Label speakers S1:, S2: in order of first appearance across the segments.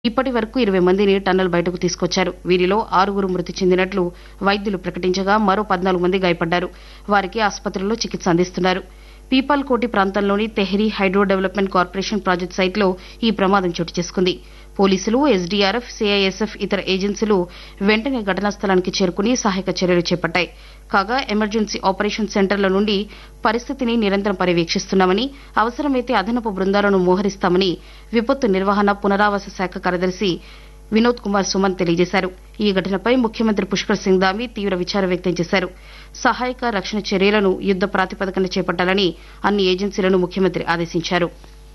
S1: ఇప్పటి వరకు ఇరవై మందిని టన్నల్ బయటకు తీసుకొచ్చారు వీరిలో ఆరుగురు మృతి చెందినట్లు వైద్యులు ప్రకటించగా మరో పద్నాలుగు మంది గాయపడ్డారు వారికి ఆసుపత్రుల్లో చికిత్స అందిస్తున్నారు పీపాల్కోటి ప్రాంతంలోని Tehri hydro development corporation project సైట్లో ఈ ప్రమాదం చోటు చేసుకుంది పోలీసులు ఎస్డీఆర్ఎఫ్ సిఐఎస్ఎఫ్ ఇతర ఏజెన్సీలు వెంటనే ఘటనా స్థలానికి చేరుకుని సహాయక చర్యలు చేపట్టాయి కాగా ఎమర్జెన్సీ ఆపరేషన్ సెంటర్ల నుండి పరిస్థితిని నిరంతరం పర్యవేక్షిస్తున్నామని అవసరమైతే అదనపు బృందాలను మోహరిస్తామని విపత్తు నిర్వహణ పునరావాస శాఖ కార్యదర్శి వినోద్ కుమార్ సుమన్ తెలియజేశారు ఈ ఘటనపై ముఖ్యమంత్రి పుష్కర్ సింగ్ దామి తీవ్ర విచారం వ్యక్తం చేశారు సహాయక రక్షణ చర్యలను యుద్ద ప్రాతిపదికన చేపట్టాలని అన్ని ఏజెన్సీలను ముఖ్యమంత్రి ఆదేశించారు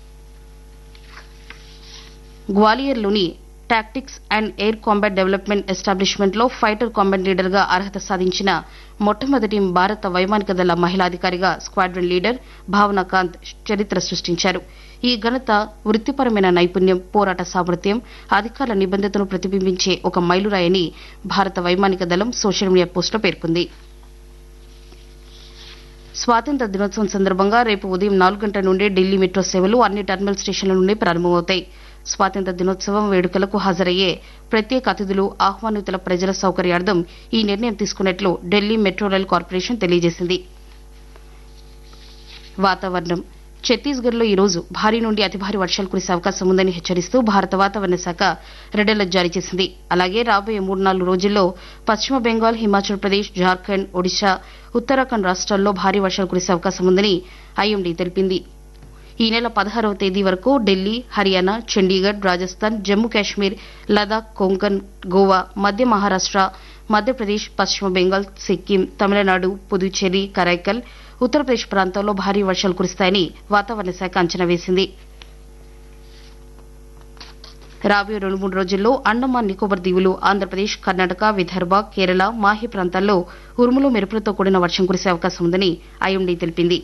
S1: గ్వాలియర్లోని tactics and air combat development ఎస్టాబ్లిష్మెంట్లో ఫైటర్ కాంబాట్ లీడర్గా అర్హత సాధించిన మొట్టమొదటి భారత వైమానిక దళ మహిళా అధికారిగా స్క్వాడ్రన్ లీడర్ భావనా కాంత్ చరిత్ర సృష్టించారు ఈ ఘనత వృత్తిపరమైన నైపుణ్యం పోరాట సామర్థ్యం అధికారుల నిబంధతను ప్రతిబింబించే ఒక మైలురాయని భారత వైమానిక దళం సోషల్ మీడియా పోస్టులో పేర్కొంది స్వాతంత్ర దినోత్సవం సందర్భంగా రేపు ఉదయం నాలుగు గంటల నుండి ఢిల్లీ మెట్రో సేవలు అన్ని టెర్మినల్ స్టేషన్ల నుండి ప్రారంభమవుతాయి స్వాతంత్ర దినోత్సవం వేడుకలకు హాజరయ్యే ప్రత్యేక అతిథులు ఆహ్వానితుల ప్రజల సౌకర్యార్థం ఈ నిర్ణయం తీసుకున్నట్లు ఢిల్లీ మెట్రో రైల్ కార్పొరేషన్ తెలియజేసింది వాతావరణం ఛత్తీస్గఢ్లో ఈ రోజు భారీ నుండి అతి భారీ వర్షాలు కురిసే అవకాశం ఉందని హెచ్చరిస్తూ భారత వాతావరణ శాఖ రెడ్ అలర్ట్ జారీ చేసింది అలాగే రాబోయే మూడు నాలుగు రోజుల్లో పశ్చిమ బెంగాల్ హిమాచల్ ప్రదేశ్ జార్ఖండ్ ఒడిశా ఉత్తరాఖండ్ రాష్ట్రాల్లో భారీ వర్షాలు కురిసే అవకాశం ఉందని ఐఎండీ తెలిపింది ఈ నెల పదహారవ తేదీ వరకు ఢిల్లీ హర్యానా చండీగఢ్ రాజస్థాన్ జమ్మూ కాశ్మీర్ లదాఖ్ కొంకన్ గోవా మధ్య మహారాష్ట్ర మధ్యప్రదేశ్ పశ్చిమ బెంగాల్ సిక్కిం తమిళనాడు పుదుచ్చేరి కరైకల్ ఉత్తరప్రదేశ్ ప్రాంతాల్లో భారీ వర్షాలు కురుస్తాయని వాతావరణ శాఖ అంచనా వేసింది రాబోయే రెండు మూడు రోజుల్లో అండమాన్ నికోబార్ దీవులు ఆంధ్రప్రదేశ్ కర్ణాటక విదర్భ కేరళ మాహి ప్రాంతాల్లో ఉరుములు మెరుపులతో కూడిన వర్షం కురిసే అవకాశం ఉందని ఐఎండీ తెలిపింది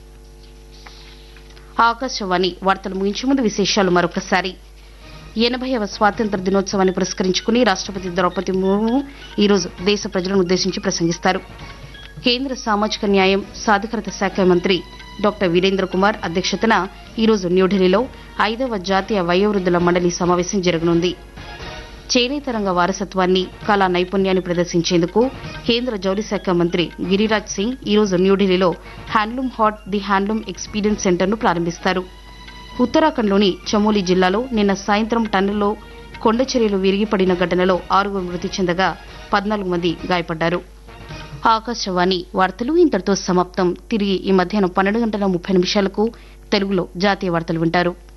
S1: ఆకాశవాణి వార్తలు ముగించే ముందు విశేషాలు మరొకసారి ఎనభైవ స్వాతంత్ర దినోత్సవాన్ని పురస్కరించుకుని రాష్టపతి ద్రౌపది ముర్ము ఈరోజు దేశ ప్రజలను ఉద్దేశించి ప్రసంగిస్తారు కేంద్ర సామాజిక న్యాయం సాధికారత శాఖ మంత్రి డాక్టర్ వీరేంద్ర కుమార్ అధ్యక్షతన ఈరోజు న్యూఢిల్లీలో ఐదవ జాతీయ వయోవృద్ధుల మండలి సమావేశం జరగనుంది చేనేత రంగ వారసత్వాన్ని కళా నైపుణ్యాన్ని ప్రదర్శించేందుకు కేంద్ర జౌళి శాఖ మంత్రి గిరిరాజ్ సింగ్ ఈరోజు న్యూఢిల్లీలో handloom haat the handloom experience సెంటర్ను ప్రారంభిస్తారు ఉత్తరాఖండ్లోని చమోలి జిల్లాలో నిన్న సాయంత్రం టన్నులో కొండచర్యలు విరిగిపడిన ఘటనలో ఆరుగురు మృతి చెందగా పద్నాలుగు మంది గాయపడ్డారు ఆకాశవాణి వార్తలు ఇంతటితో సమాప్తం తిరిగి ఈ మధ్యాహ్నం పన్నెండు గంటల ముప్పై నిమిషాలకు తెలుగులో జాతీయ వార్తలు వింటారు